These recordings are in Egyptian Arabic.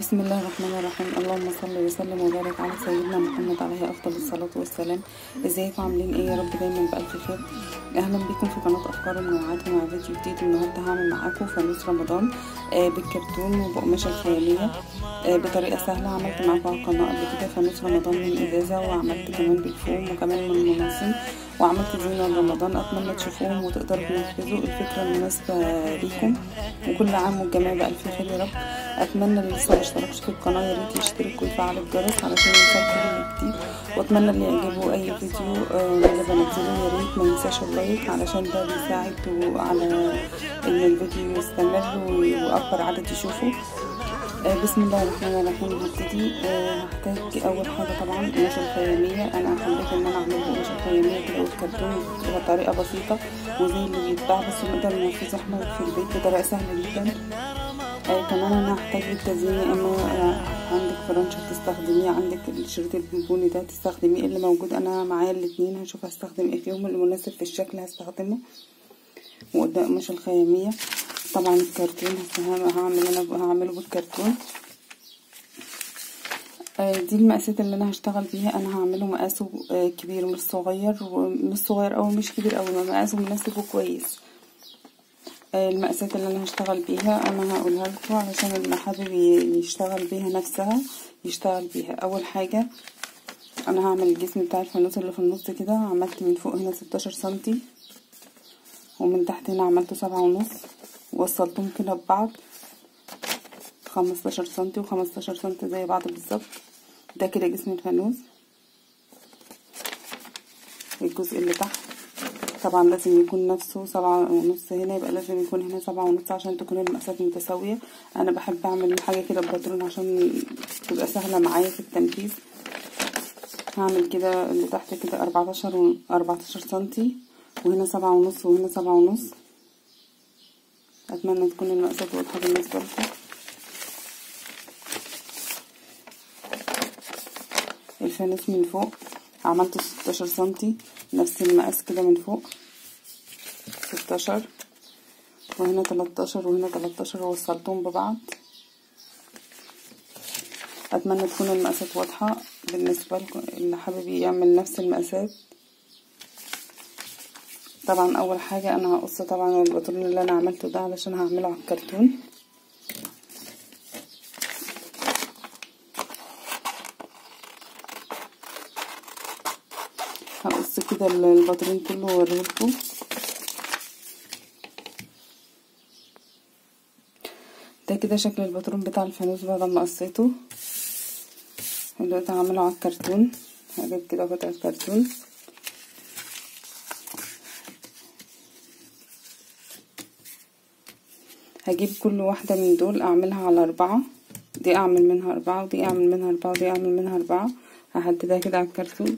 بسم الله الرحمن الرحيم اللهم صل وسلم وبارك على سيدنا محمد عليه افضل الصلاه والسلام ازيكم عاملين ايه يا رب دايما بالف خير اهلا بكم في قناه افكار ومنوعات ومع فيديو جديد النهارده هعمل معاكم فانوس رمضان آه بالكرتون وبقماشه الخياليه آه بطريقه سهله عملت معاكم على القناه قبل كده فانوس رمضان من ازازه وعملت كمان بالفوم وكمان من مناصم وعملت زينه رمضان اتمنى تشوفوهم وتقدروا تنفذوا الفكره المناسبه ليكم وكل عام والجميع بالف خير يا رب اتمنى اللي لسه مشتركش في القناه يا ريت يشترك ويفعل الجرس علشان يوصل كل جديد واتمنى اللي يعجبه اي فيديو اللي بنزله يا ريت ما ينساش اللايك علشان ده بيساعد على ان الفيديو يستمر واكبر عدد يشوفه بسم الله الرحمن الرحيم هبتدي هحتاج اول حاجه طبعا قماشه الخياميه انا حبيت ان انا اعمل قماشه الخياميه كده والكرتون بطريقه بسيطه وزي اللي بيتباع بس نقدر ننفذه احنا في البيت بطريقه سهله جدا آه كمان انا هحتاج للتزيين يا اما عندك فرنش هتستخدميه عندك الشريط البونبوني ده تستخدميه اللي موجود انا معايا الاتنين هشوف هستخدم ايه فيهم المناسب في الشكل هستخدمه وقدام قماشه الخياميه طبعا الكرتون هعمل انا هعمله بالكرتون آه دي المقاسات اللي انا هشتغل بيها انا هعمله مقاسه آه كبير مش صغير ومش صغير او مش كبير اوي مقاسه مناسب وكويس المقاسات اللي انا هشتغل بيها انا هقولها لكم علشان اللي حابب يشتغل بيها نفسها يشتغل بيها اول حاجه انا هعمل الجسم بتاع الفانوس اللي في النص كده عملت من فوق هنا ستاشر سنتي ومن تحت هنا عملته سبعة ونص وصلتهم كده ببعض خمستاشر سنتي وخمستاشر سنتي زي بعض بالظبط ده كده جسم الفانوس الجزء اللي تحت طبعا لازم يكون نفسه سبعة ونص هنا يبقى لازم يكون هنا سبعة ونص عشان تكون المقاسات متساوية انا بحب اعمل حاجة كده بباترون عشان تبقى سهلة معايا في التنفيذ هعمل كده اللي تحت كده اربعتاشر و اربعتاشر سنتي وهنا سبعة ونص وهنا سبعة ونص اتمنى تكون المقاسات واضحة بالنسبة لكم الفانوس من فوق عملت ستاشر سنتي نفس المقاس كده من فوق ستاشر وهنا تلاتاشر وهنا تلاتاشر ووصلتهم ببعض اتمنى تكون المقاسات واضحة بالنسبة لكم اللي حابب يعمل نفس المقاسات طبعا اول حاجة انا هقص طبعا الباترون اللي انا عملته ده علشان هعمله على الكرتون هقص كده الباترون كله واوريهولكم ده كده شكل الباترون بتاع الفانوس بعد ما قصيته دلوقتي هعمله على الكرتون هجيب كده قطعة كرتون هجيب كل واحدة من دول اعملها على اربعة دي اعمل منها اربعة ودي اعمل منها اربعة ودي اعمل منها اربعة هحددها كده على الكرتون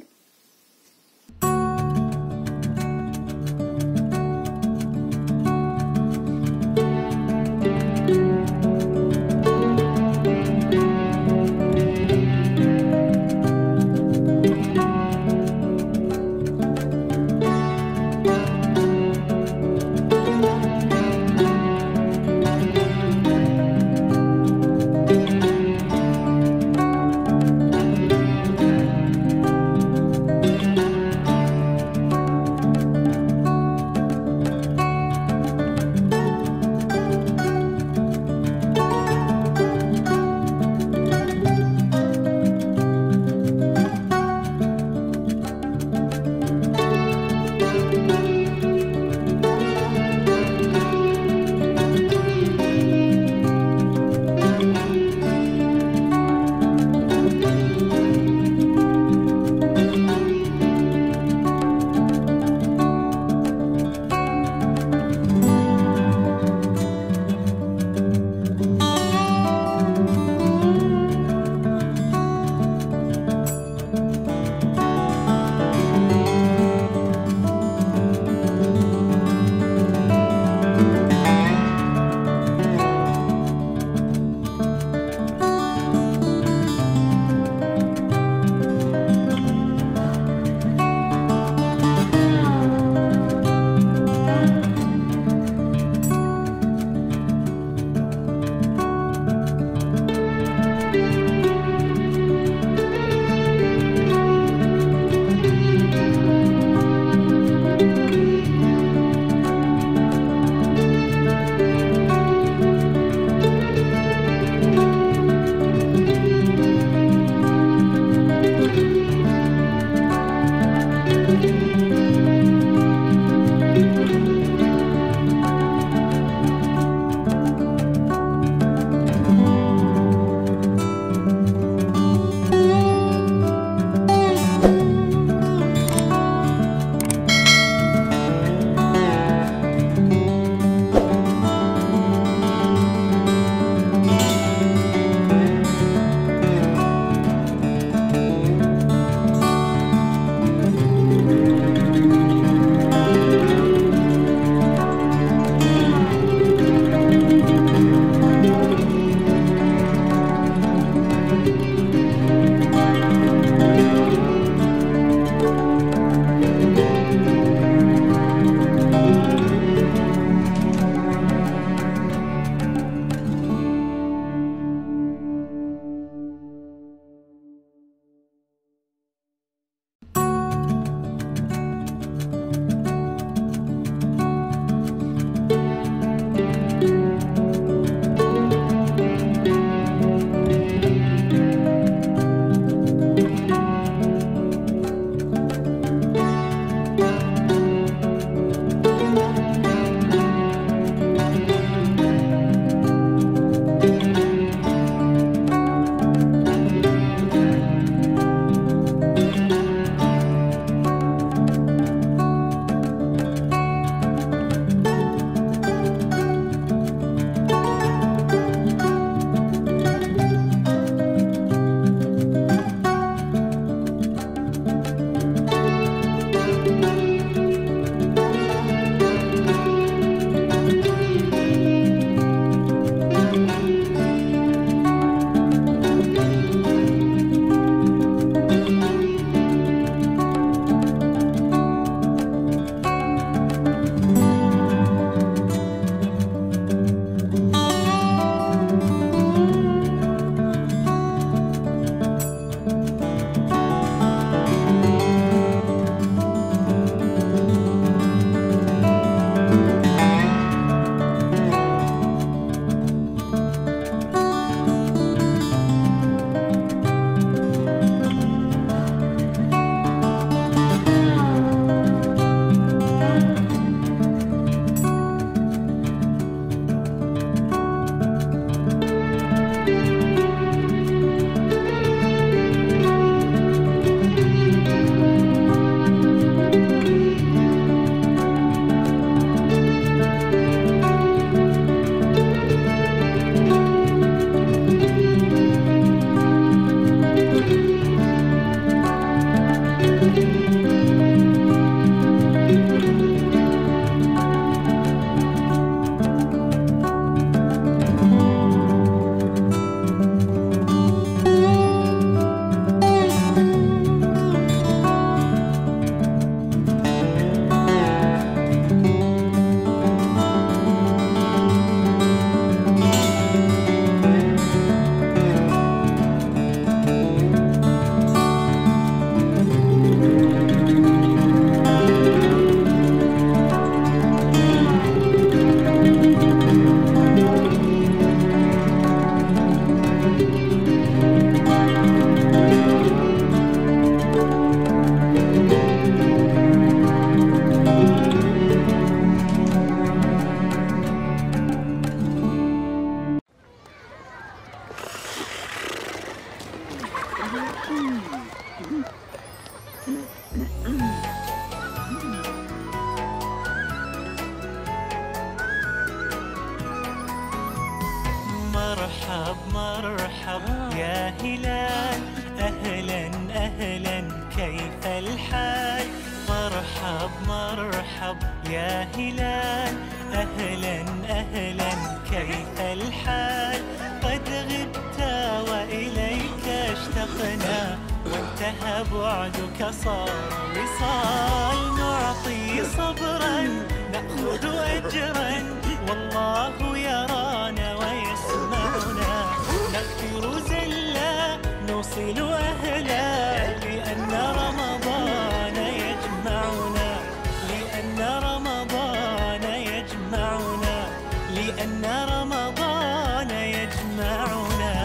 هلال أهلا أهلا كيف الحال مرحب مرحب يا هلال أهلا أهلا كيف الحال قد غبت وإليك اشتقنا وانتهى بعدك صار وصال نعطي صبرا نأخذ أجرا والله يرانا ويسمعنا نغفر زلا نوصل أهلا لأن رمضان يجمعنا لأن رمضان يجمعنا لأن رمضان يجمعنا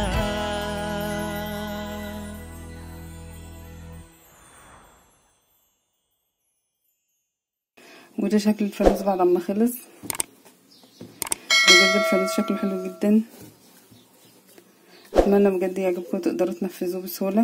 وده شكل الفانوس بعد ما خلص بجد الفانوس شكله حلو جدا اتمنى بجد يعجبكم وتقدروا تنفذوه بسهولة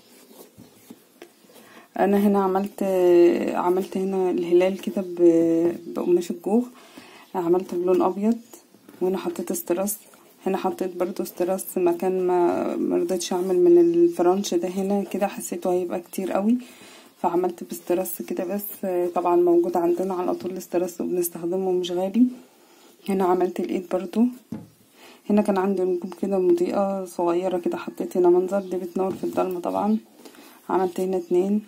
انا هنا عملت عملت هنا الهلال كده ب- بقماش الجوغ عملت بلون ابيض وهنا حطيت استراس هنا حطيت برضو استراس مكان ما مرضتش اعمل من الفرنش ده هنا كده حسيته هيبقى كتير قوي فعملت باستراس كده بس طبعا موجود عندنا على طول الاستراس وبنستخدمه مش غالي هنا عملت الايد برضو هنا كان عندي نجوم كده مضيئة صغيرة كده حطيت هنا منظر دي بتنور في الضلمة طبعا عملت هنا اتنين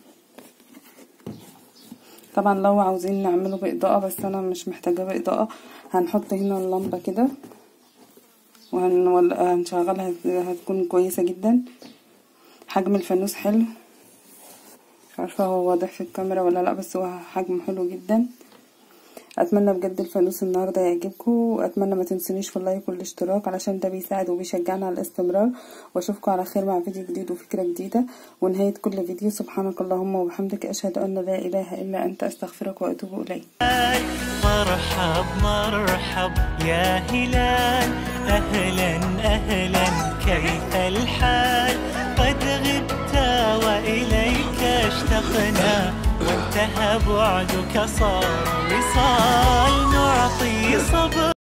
طبعا لو عاوزين نعمله بإضاءة بس انا مش محتاجة بإضاءة هنحط هنا اللمبة كده وهنشغلها هتكون كويسة جدا حجم الفانوس حلو مش عارفة هو واضح في الكاميرا ولا لا بس هو حجمه حلو جدا اتمنى بجد الفانوس النهارده يعجبكم واتمنى ما تنسونيش في اللايك والاشتراك علشان ده بيساعد وبيشجعنا على الاستمرار واشوفكم على خير مع فيديو جديد وفكره جديده ونهايه كل فيديو سبحانك اللهم وبحمدك اشهد ان لا اله الا انت استغفرك واتوب اليك مرحب مرحب يا هلال أهلا أهلا كيف الحال قد غبت وإليك اشتقنا وانتهى بعدك صار وصال